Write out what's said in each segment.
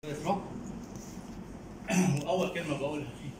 الفلوك واول كلمه بقولها فيه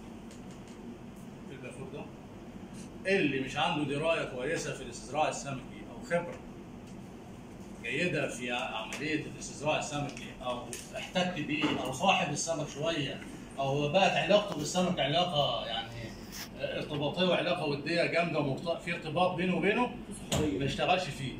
في البافلوك ده اللي مش عنده درايه كويسه في الاستزراع السمكي او خبره جيده في عمليه الاستزراع السمكي او احتك بيه او صاحب السمك شويه او بقت علاقته بالسمك علاقه يعني ارتباطيه وعلاقه وديه جامده ومرتبط في ارتباط بينه وبينه ما يشتغلش فيه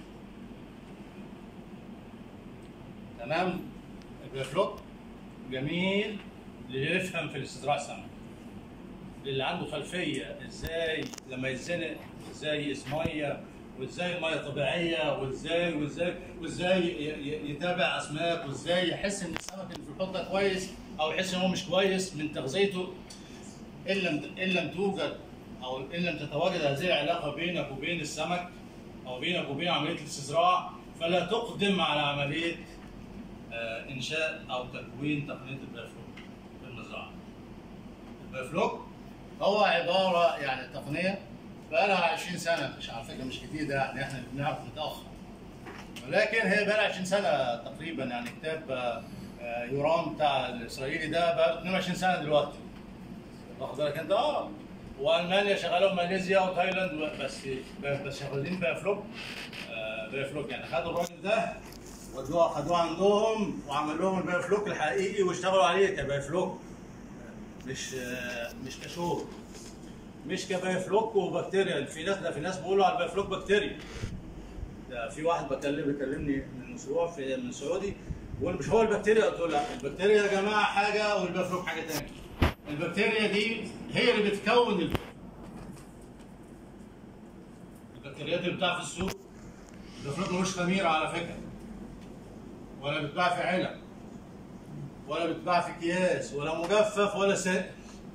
تمام البافلوك جميل اللي يفهم في الاستزراع السمكي اللي عنده خلفيه ازاي لما يتزنق ازاي يقيس ميه وازاي الميه طبيعيه وازاي وازاي وازاي ي- ي- يتابع اسماك وازاي يحس ان السمك اللي في الحوض ده كويس او يحس ان هو مش كويس من تغذيته ان لم ان لم توجد او ان لم تتواجد هذه العلاقه بينك وبين السمك او بينك وبين عمليه الاستزراع فلا تقدم على عمليه آه، انشاء او تكوين تقنيه البافلوك في المزرعه. البافلوك هو عباره يعني تقنيه بقى لها 20 سنه مش على فكره مش كتير ده يعني احنا اللي بنعرف متاخر ولكن هي بقى لها 20 سنه تقريبا يعني كتاب آه، آه، يورام بتاع الاسرائيلي ده بقى له 22 سنه دلوقتي واخد بالك انت اه والمانيا شغاله وماليزيا وتايلاند و- بس بس شغالين بافلوك آه بافلوك يعني خدوا الراجل ده ودوه خدوه عندهم وعمل لهم البافلوك الحقيقي واشتغلوا عليه كبافلوك مش آه مش كشغل مش كبافلوك وبكتيريا في ناس ده في ناس بيقولوا على البافلوك بكتيريا ده في واحد بكلم بيكلمني من اسبوع في من سعودي بيقول مش هو البكتيريا قلت له لا البكتيريا يا جماعه حاجه والبافلوك حاجه ثانيه البكتيريا دي هي اللي بتكون الب- البكتيريات اللي بتاع في السوق البافلوك ملوش خميره على فكره ولا بيتباع في علب ولا بيتباع في اكياس ولا مجفف ولا سائل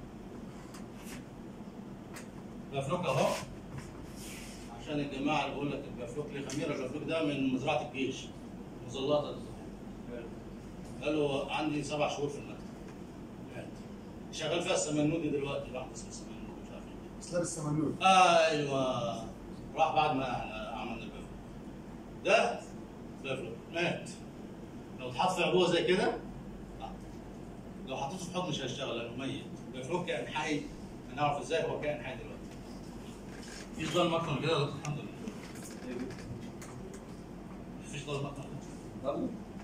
البافلوك اهو عشان الجماعه اللي بيقول لك البافلوك ليه خميره البافلوك ده من مزرعه الجيش مظلات قالوا عندي سبع شهور في المكتب مات. شغال فيها السمنودي دلوقتي واحد اسمه السمنودي مش عارف ايه اسلام السمنود ايوه راح بعد ما عملنا البافلوك ده بافلوك مات لو اتحط في عبوه زي كده لا. لو حطيته في حضن مش هيشتغل لانه ميت البافلوك كائن حي هنعرف ازاي هو كائن حي دلوقتي مفيش ضل مكنه كده يا دكتور؟ الحمد لله مفيش ضل مكنه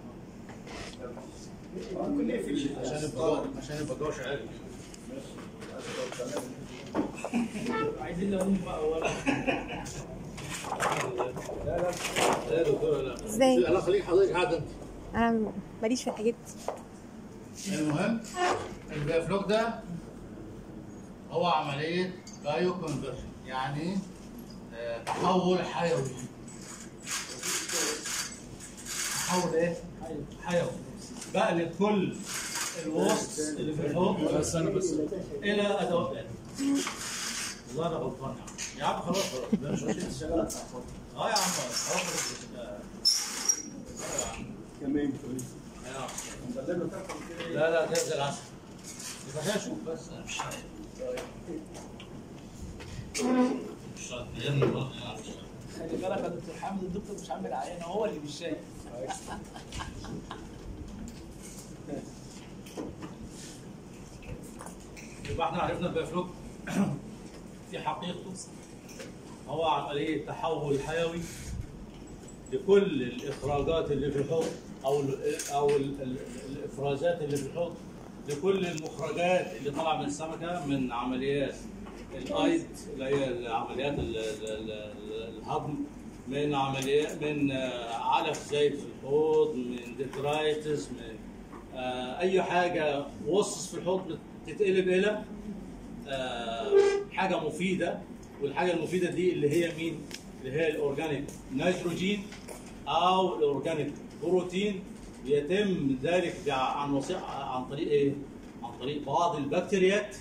ممكن نقفل عشان يبقى عشان يبقى جوه شغال عايزين ليمون بقى ولا لا لا لا يا دكتور لا إزاي؟ لا خليك حضرتك قاعد انت انا ماليش في الحاجات دي. المهم البافلوك ده هو عملية بايو كونفرجن يعني آه، تحول حيوي تحول ايه؟ حيوي بقلب كل الوسط اللي في الحوض بس انا بس الى ادوات آلة. والله انا غلطان يا عم يا عم خلاص خلاص ده مش مشكلة. اه يا عم خلاص خلاص آه، يا عم. كمان يا عم. لا لا ده زي العسل يبقى اشوف بس انا مش شايف مش شايف يعني والله أنا مش شايف. خلي بالك يا دكتور حامد الدكتور مش عامل عينه هو اللي مش شايف يبقى احنا عرفنا البافلوك في حقيقته هو عملية تحول حيوي لكل الإخراجات اللي في الحوض أو ال أو ال ال الإفرازات اللي في الحوض لكل المخرجات اللي طالعة من السمكة من عمليات الأيض اللي هي عمليات ال- ال- ال- الهضم من عمليات من آه، علف زايد في الحوض من ديترايتس من آه، اي حاجه وصص في الحوض بتتقلب الى آه، حاجه مفيده والحاجه المفيده دي اللي هي مين؟ اللي هي الاورجانيك نيتروجين او الاورجانيك بروتين يتم ذلك بع- عن وسيله عن طريق ايه؟ عن طريق بعض البكتيريات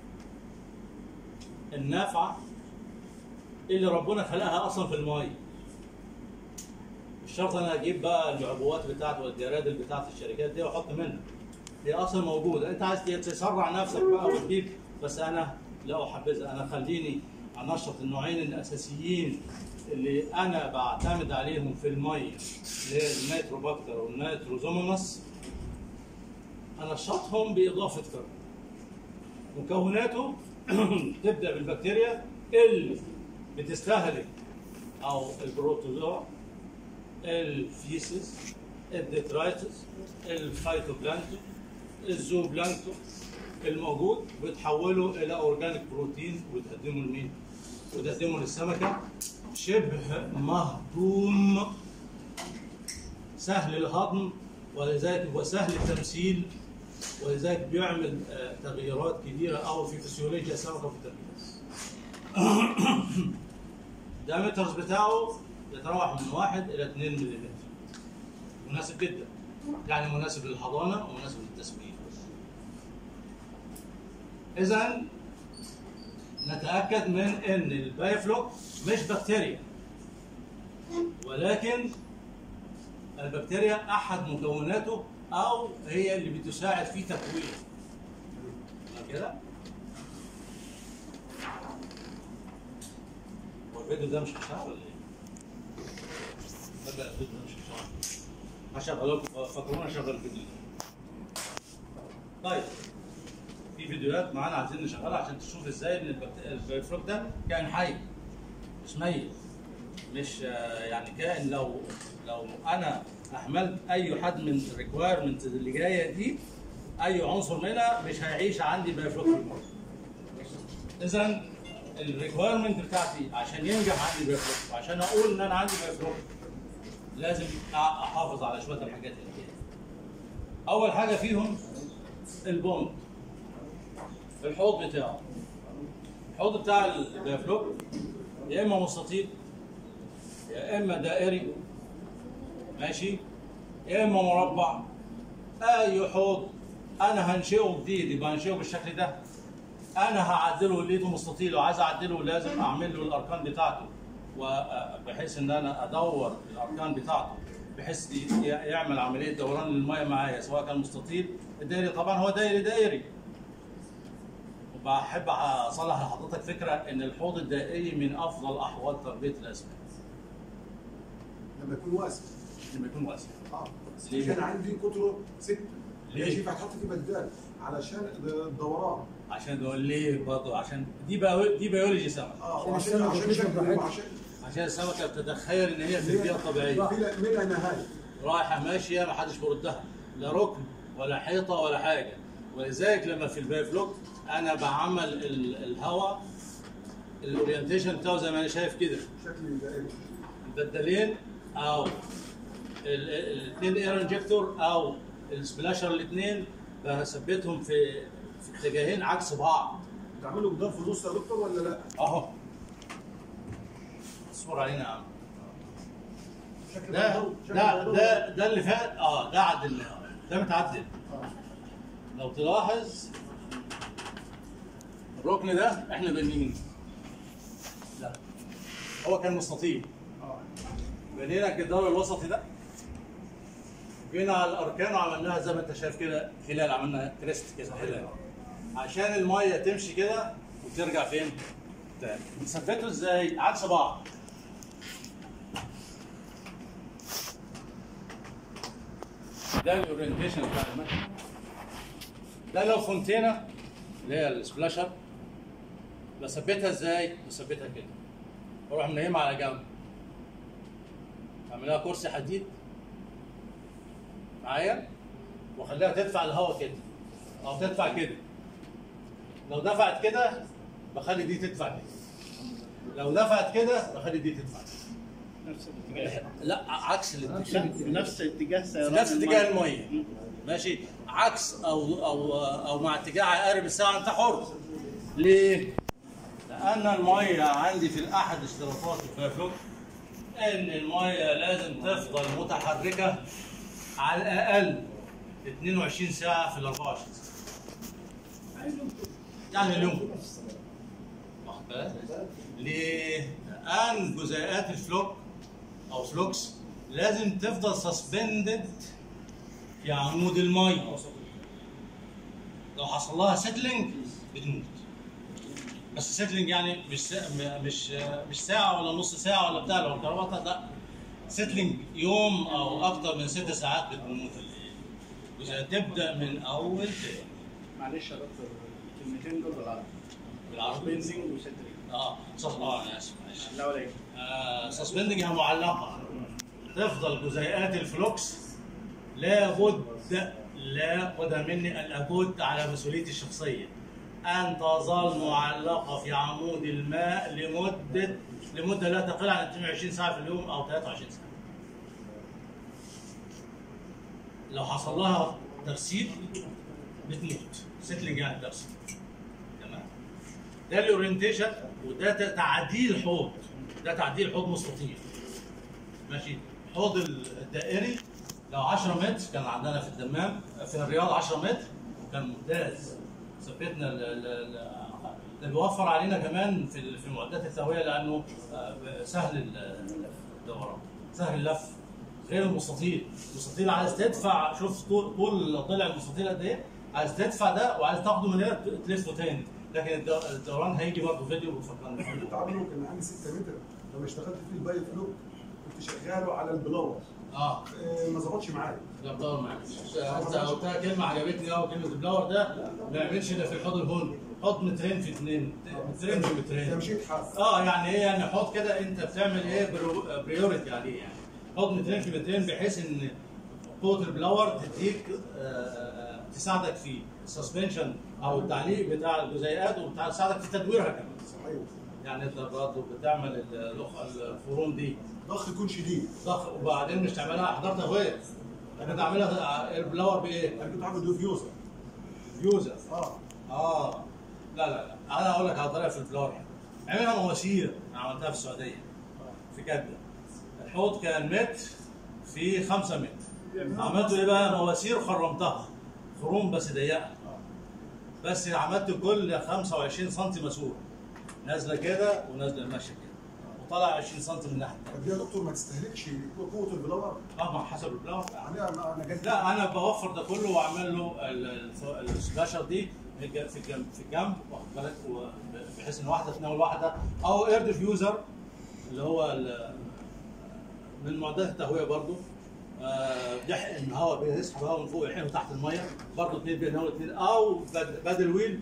النافعه اللي ربنا خلقها اصلا في الميه مش شرط انا اجيب بقى العبوات بتاعتي والجرادل بتاعت الشركات دي واحط منها هي اصلا موجوده انت عايز تسرع نفسك بقى وتجيب بس انا لا احبذها انا خليني انشط النوعين الاساسيين اللي انا بعتمد عليهم في الميه اللي هي النيتروباكتر والنيتروزوموناس انشطهم باضافه كربون مكوناته تبدا بالبكتيريا اللي بتستهلك او البروتوزوا الفيسس الديترايتس الفايتوبلانكتون الزوبلانكتون الموجود بتحوله الى اورجانيك بروتين وتقدمه لمين؟ وتقدمه للسمكه شبه مهضوم سهل الهضم ولذلك هو سهل التمثيل ولذلك بيعمل آه، تغييرات كبيره قوي في فسيولوجيا السمكه وفي التركيز. الدايمترز بتاعه يتراوح من 1 الى 2 ملم. مناسب جدا. يعني مناسب للحضانه ومناسب للتسمين. اذا نتاكد من ان البايفلوك مش بكتيريا ولكن البكتيريا احد مكوناته او هي اللي بتساعد في تكوينه تمام كده هو الفيديو ده مش هيشتغل ولا ايه؟ لا لا الفيديو ده مش هيشتغل هشغله لكم فكرونا اشغل الفيديو ده طيب في فيديوهات معانا عايزين نشغلها عشان تشوف ازاي ان البكت- الفلوك ده كائن حي مش ميت مش آه، يعني كائن لو لو انا اهملت اي حد من الريكوايرمنت اللي جايه دي اي عنصر منها مش هيعيش عندي بايفلوك في المخ اذا الريكوايرمنت بتاعتي عشان ينجح عندي بايفلوك وعشان اقول ان انا عندي بايفلوك لازم أ- احافظ على شويه الحاجات اللي كده اول حاجه فيهم البوند الحوض بتاعه الحوض بتاع البيافلوك يا اما مستطيل يا اما دائري ماشي يا اما مربع اي حوض انا هنشئه جديد يبقى هنشئه بالشكل ده انا هعدله لقيته مستطيل وعايز اعدله لازم اعمل له الاركان بتاعته وبحيث ان انا ادور الاركان بتاعته بحيث ي- يعمل عمليه دوران للميه معايا سواء كان مستطيل الدائري طبعا هو دائري دائري وبحب اصلح لحضرتك فكره ان الحوض الدائري من افضل احوال تربيه الاسماك لما يكون واسع لما يكون واسع اه بس ليه؟ عشان عندي قطره ستة ليه؟ ليش ينفع تحط فيه بدال علشان الدوران عشان نقول ليه برضه عشان دي بيو... دي بيولوجي سمك اه عشان وعشان السمكة عشان تشرب شكله براحتها. وعشان عشان السمكه بتتخيل ان هي في البيئه الطبيعيه بلا بلا نهايه رايحه ماشيه ما حدش بيردها لا ركن ولا حيطه ولا حاجه ولذلك لما في البايفلوك انا بعمل ال- الهواء الاورينتيشن بتاعه زي ما انا شايف كده شكل دائري البدالين او الاثنين اير انجكتور او السبلاشر الاثنين بثبتهم في في اتجاهين عكس بعض تعمله جدار في النص يا دكتور ولا لا؟ اهو اصبر علينا يا عم شكل ده بيضاوي، شكل ده بيضاوي. ده ده اللي فات اه ده عدلناه ده متعدل آه. لو تلاحظ الركن ده احنا بنينه ده هو كان مستطيل اه بنينا الجدار الوسطي ده جينا على الاركان وعملناها زي ما انت شايف كده خلال عملنا كريست كده خلال عشان الميه تمشي كده وترجع فين؟ تاني نثبته ازاي؟ عكس بعض ده الاورينتيشن بتاع المكنه ده لو فونتينا اللي هي السبلاشر بثبتها ازاي؟ بثبتها كده بروح منيمها على جنب اعملها كرسي حديد معايا واخليها تدفع الهواء كده او تدفع كده لو دفعت كده بخلي دي تدفع كده لو دفعت كده بخلي دي تدفع كده نفس الاتجاه لا عكس الاتجاه نفس اتجاه في سيران نفس اتجاه المية. الميه ماشي عكس او او او مع اتجاه عقارب الساعه انت حر ليه؟ لان الميه عندي في الاحد اشتراطات الفيفلوك ان الميه لازم تفضل متحركه على الاقل 22 ساعه في ال 24 ساعه يعني اليوم كله. واخد بالك؟ ليه؟ لان جزيئات الفلوك او فلوكس لازم تفضل سسبندد في عمود الميه لو حصل لها سيتلينج بتموت بس سيتلينج يعني مش سا... م- مش مش ساعه ولا نص ساعه ولا بتاع لو كهرباء لا سيتلينج يوم او اكتر من ست ساعات بتموت ال- الجزيئات تبدا من اول تاني معلش يا دكتور الكلمتين دول بالعربي بالعربي بنزنج وسنتريك اه صح اه انا اسف معلش لا ولا ايه آه سسبندنج هي معلقه تفضل جزيئات الفلوكس لابد لا خدها مني لابد على مسؤوليتي الشخصيه ان تظل معلقه في عمود الماء لمده لمده لا تقل عن 22 ساعه في اليوم او 23 ساعه. لو حصل لها ترسيب بتموت سيتلينج يعني ترسيب تمام ده الاورينتيشن وده تعديل حوض ده تعديل حوض مستطيل ماشي حوض الدائري لو 10 متر كان عندنا في الدمام في الرياض 10 متر وكان ممتاز ثبتنا ال- ال- ال- ده بيوفر علينا كمان في ال- في معدات التهويه لانه آه، سهل ال- الدوران سهل اللف غير المستطيل المستطيل عايز تدفع شوف طول طول ضلع المستطيل قد ايه عايز تدفع ده وعايز تاخده من هنا تلفه تاني لكن الد- الدوران هيجي برضه فيديو بيفكرني اللي كنت عامله كان عندي 6 متر لما اشتغلت فيه الباي فلوك كنت شغاله على البلور اه آه، ما ظبطش معايا لا بدور معلش انت قلتها كلمه عجبتني قوي كلمه البلاور ده ما يعملش الا في الحوض الهون حوض مترين في اثنين مترين في مترين تمشيت حاف اه يعني ايه يعني حوض كده انت بتعمل ايه بريورتي عليه يعني حوض مترين في مترين بحيث ان قوه البلاور تديك آه، آه، تساعدك في السسبنشن او التعليق بتاع الجزيئات وتساعدك في تدويرها كمان صحيح يعني انت برضه بتعمل الأخ- الفروم دي ضغط يكون شديد ضخ وبعدين مش تعملها احضار تهويه لكن تعملها البلاور بايه؟ انا كنت عامل ديفيوزر يوزر اه اه لا لا لا انا اقول لك على طريقه في الفلور عملها مواسير أنا عملتها في السعوديه في جده الحوض كان متر في 5 متر عملت ايه بقى مواسير خرمتها خروم بس ضيقه بس عملت كل 25 سم ماسوره نازله كده ونازله ماشيه كده وطلع 20 سم من الناحيه الثانيه طب دي يا دكتور ما تستهلكش قوه البلور طبعا حسب البلاور يعني انا انا جت لا انا بوفر ده كله واعمل له ال- ال- السباشر دي في الج- في الجنب في الجنب واخد بالك و- بحيث ان واحده تناول واحده او اير ديفيوزر اللي هو ال- من معدات التهويه برضو آه، بيحقن الهواء بيسحب هواء من فوق يحقنه تحت الميه برضو اثنين بيناولوا اثنين او بد- بدل ويل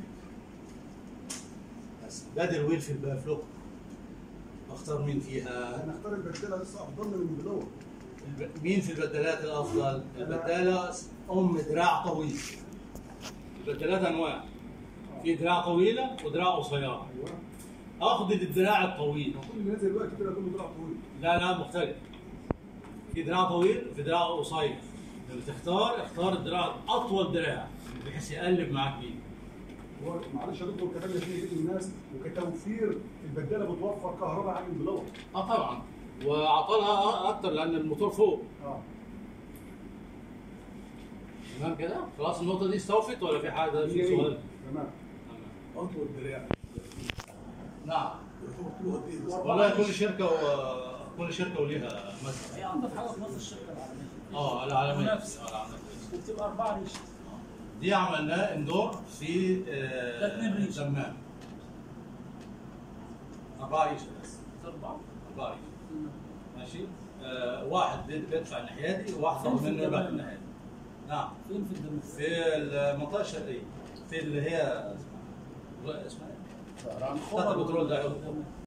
بس بدل ويل في الفلوك اختار مين فيها انا اختار البدله لسه افضل من البلور الب- مين في البدلات الافضل؟ البداله ام دراع طويل. البدلات انواع. في دراع طويله ودراع قصيره. ايوه اخذ الدراع الطويل. كل اللي نازل دلوقتي كده كله طلع طويل لا لا مختلف. في دراع طويل وفي دراع قصير. لما تختار اختار الدراع اطول دراع بحيث يقلب معاك بيه. هو معلش يا دكتور كلام في بيت الناس وكتوفير البداله بتوفر كهرباء عن البلور اه طبعا وعطلها اكتر لان الموتور فوق. اه تمام كده؟ خلاص النقطه دي استوفت ولا في حاجه في هي سؤال؟ ايه تمام اطول دراع نعم. يعتبر طوله قد ايه والله كل شركه و... كل شركه وليها مثلا هي انضف حاجه في مصر الشركه العالميه اه العالميه منافس. آه، العالمية. وبتبقى اربعه ريش دي عملناه اندور في آه، ده اتنين ريش. دمام أربعة ريش بس اربعه أربعة ريش ماشي آه، واحد بيد- بيدفع الناحية دي وواحد فين طالب في منه يبقى الدمام؟ الناحية دي نعم فين في الدم في المنطقة الشرقية في اللي هي اسمها اسمها ايه؟ بتاعت البترول ده